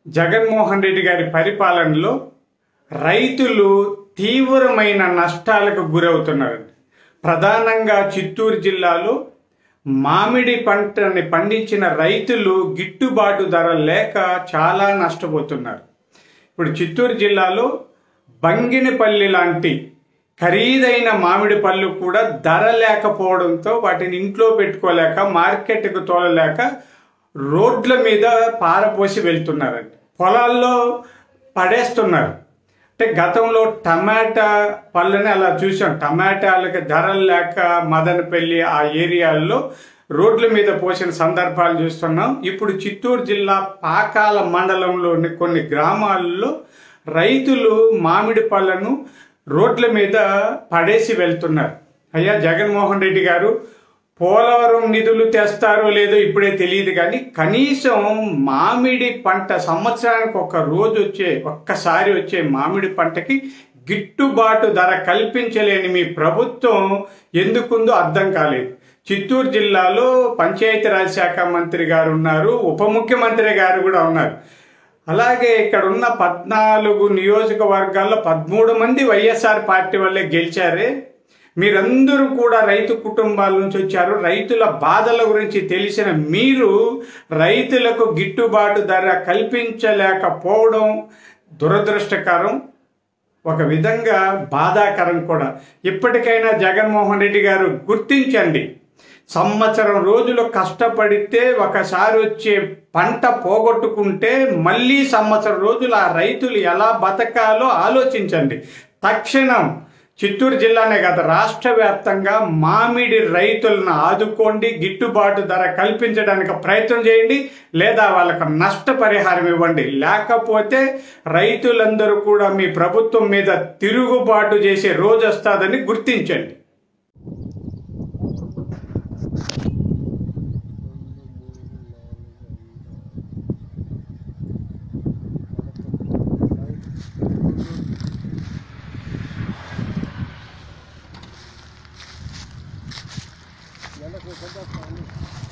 జగన్మోహన్ రెడ్డి గారి పరిపాలనలో రైతులు తీవ్రమైన నష్టాలకు గురవుతున్నారు ప్రధానంగా చిత్తూరు జిల్లాలో మామిడి పంటని పండించిన రైతులు గిట్టుబాటు ధర లేక చాలా నష్టపోతున్నారు ఇప్పుడు చిత్తూరు జిల్లాలో బంగినపల్లి లాంటి ఖరీదైన మామిడి పళ్ళు కూడా ధర లేకపోవడంతో వాటిని ఇంట్లో పెట్టుకోలేక మార్కెట్కు తోలలేక రోడ్ల మీద పారపోసి వెళ్తున్నారండి పొలాల్లో పడేస్తున్నారు అంటే గతంలో టమాటా పళ్ళని అలా చూసాం టమాటాలకి ధరలు లేక మదనపల్లి ఆ ఏరియాల్లో రోడ్ల మీద పోసిన సందర్భాలు చూస్తున్నాం ఇప్పుడు చిత్తూరు జిల్లా పాకాల మండలంలోని కొన్ని గ్రామాల్లో రైతులు మామిడి పళ్ళను రోడ్ల మీద పడేసి వెళ్తున్నారు అయ్యా జగన్మోహన్ రెడ్డి గారు పోలవరం నిధులు తెస్తారో లేదో ఇప్పుడే తెలియదు కానీ కనీసం మామిడి పంట సంవత్సరానికి ఒక రోజు వచ్చే ఒక్కసారి వచ్చే మామిడి పంటకి గిట్టుబాటు ధర కల్పించలేని మీ ప్రభుత్వం ఎందుకుందో అర్థం కాలేదు చిత్తూరు జిల్లాలో పంచాయతీరాజ్ శాఖ మంత్రి గారు ఉన్నారు ఉప ముఖ్యమంత్రి గారు కూడా ఉన్నారు అలాగే ఇక్కడ ఉన్న పద్నాలుగు నియోజకవర్గాల్లో పదమూడు మంది వైఎస్ఆర్ పార్టీ వల్లే గెలిచారే మీరందరూ కూడా రైతు కుటుంబాల నుంచి వచ్చారు రైతుల బాధల గురించి తెలిసిన మీరు రైతులకు గిట్టుబాటు ధర కల్పించలేకపోవడం దురదృష్టకరం ఒక విధంగా బాధాకరం కూడా ఇప్పటికైనా జగన్మోహన్ రెడ్డి గారు గుర్తించండి సంవత్సరం రోజులు కష్టపడితే ఒకసారి వచ్చే పంట పోగొట్టుకుంటే మళ్ళీ సంవత్సరం రోజులు ఆ రైతులు ఎలా బతకాలో ఆలోచించండి తక్షణం చిత్తూరు జిల్లానే కాదు రాష్ట్ర వ్యాప్తంగా మామిడి రైతులను ఆదుకోండి గిట్టుబాటు ధర కల్పించడానికి ప్రయత్నం చేయండి లేదా వాళ్ళకు నష్టపరిహారం ఇవ్వండి లేకపోతే రైతులందరూ కూడా మీ ప్రభుత్వం మీద తిరుగుబాటు చేసే రోజు వస్తుందని గుర్తించండి ఎండకు కొంచెం